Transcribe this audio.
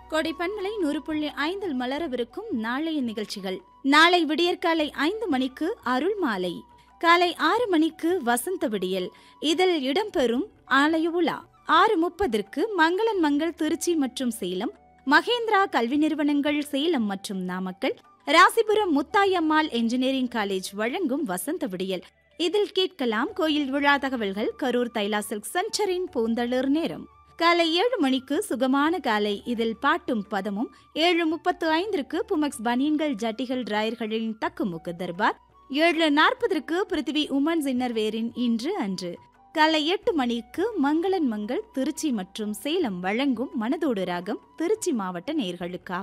கோடை பண்பலை நூறு புள்ளி ஐந்தில் மலரவிருக்கும் நாளைய நிகழ்ச்சிகள் நாளை விடியற்காலை ஐந்து மணிக்கு அருள் மாலை காலை ஆறு மணிக்கு வசந்த விடியல் இதில் இடம்பெறும் ஆலய உலா ஆறு முப்பதற்கு மங்களன் மங்கள் திருச்சி மற்றும் சேலம் மகேந்திரா கல்வி நிறுவனங்கள் சேலம் மற்றும் நாமக்கல் ராசிபுரம் முத்தாயம்மாள் என்ஜினியரிங் காலேஜ் வழங்கும் வசந்த விடியல் இதில் கேட்கலாம் கோயில் விழா தகவல்கள் கரூர் தைலா சில்க் சென்டரின் பூந்தளிர் நேரம் காலை ஏழு மணிக்கு சுகமான காலை இதில் பாட்டும் பதமும் ஏழு முப்பத்து ஐந்திற்கு புமெக்ஸ் பனியன்கள் ஜட்டிகள் டிராயர்களின் தக்குமுக்கு தர்பார் ஏழு நாற்பதற்கு பிருத்திவி உமன்ஸ் இன்னர்வேரின் இன்று அன்று காலை எட்டு மணிக்கு மங்களன் மங்கள் திருச்சி மற்றும் சேலம் வழங்கும் மனதோடு ராகம் திருச்சி மாவட்ட நேர்களுக்காக